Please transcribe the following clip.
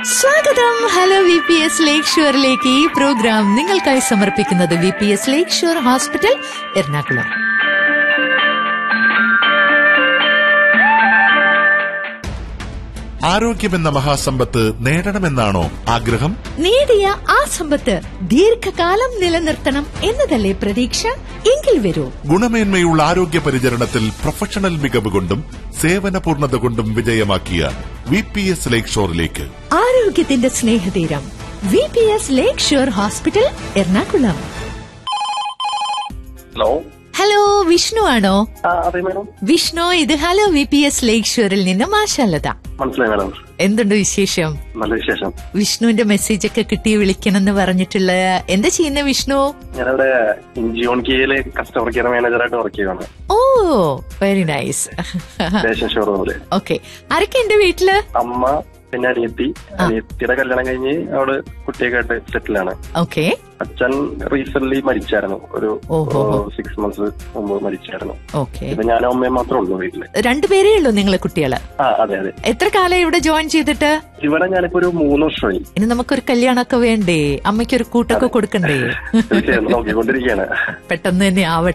സ്വാഗതം hello V P S lake ഷുവറിലേക്ക് ഈ പ്രോഗ്രാം നിങ്ങൾക്കായി സമർപ്പിക്കുന്നത് V P S Lakeshore hospital Ernakulam ആരോഗ്യമെന്ന മഹാസമ്പത്ത് നേടണമെന്നാണോ ആഗ്രഹം നേടിയ ആ സമ്പത്ത് ദീർഘകാലം നിലനിർത്തണം എന്നതല്ലേ പ്രതീക്ഷ എങ്കിൽ വരൂ ഗുണമേന്മയുള്ള ആരോഗ്യ പരിചരണത്തിൽ പ്രൊഫഷണൽ മികവ് കൊണ്ടും സേവന പൂർണ്ണത കൊണ്ടും വിജയമാക്കിയ വി പി എസ് ലേക്ക് ഷോറിലേക്ക് ആരോഗ്യത്തിന്റെ സ്നേഹതീരം V P S Lakeshore hospital Ernakulam hello hello Vishnu ആണോ ആ അതെ മാഡം വിഷ്ണു ഇത് hello V P S lake ഷുവറിൽ നിന്ന് മാഷാലത മനസ്സിലായി മാഡം എന്തുണ്ട് വിശേഷം നല്ല വിശേഷം വിഷ്ണുവിന്റെ മെസ്സേജ് ഒക്കെ കിട്ടി വിളിക്കണം എന്ന് പറഞ്ഞിട്ടുള്ള എന്താ ചെയ്യുന്ന വിഷ്ണു ഞാനിവിടെ ഇൻജിയോൺ കെയില് കസ്റ്റമർ കെയർ മാനേജറായിട്ട് വർക്ക് ചെയ്യുകയാണ് ഓ വെരി നൈസ് റേഷൻ ഷോറൂമില് ഓക്കെ ആരൊക്കെ എന്റെ വീട്ടില് അമ്മ പിന്നെ അനിയത്തി അനിയത്തിയുടെ കല്യാണം കഴിഞ്ഞ് അവള് കുട്ടിയൊക്കെ ആയിട്ട് സെറ്റിലാണ് ഓക്കെ അച്ഛൻ റീസെന്റ് മരിച്ചായിരുന്നു ഒരു ഓഹോ. സിക്സ് മന്ത്സ് മുമ്പ് മരിച്ചായിരുന്നു ഓക്കെ ഇപ്പൊ ഞാനും അമ്മയും മാത്രമേ ഉള്ളൂ വീട്ടില് രണ്ടുപേരേ ഉള്ളൂ നിങ്ങളെ കുട്ടികള് ആ അതെ അതെ എത്ര കാലം ഇവിടെ ജോയിൻ ചെയ്തിട്ട് ഇവിടെ ഞാനിപ്പോ ഒരു മൂന്ന് വർഷമായി ഇനി നമുക്കൊരു കല്യാണമൊക്കെ വേണ്ടേ അമ്മയ്ക്കൊരു കൂട്ടൊക്കെ കൊടുക്കണ്ടേ തീർച്ചയായും നോക്കിക്കൊണ്ടിരിക്കുകയാണ് പെട്ടെന്ന് തന്നെ ആവട്ടെ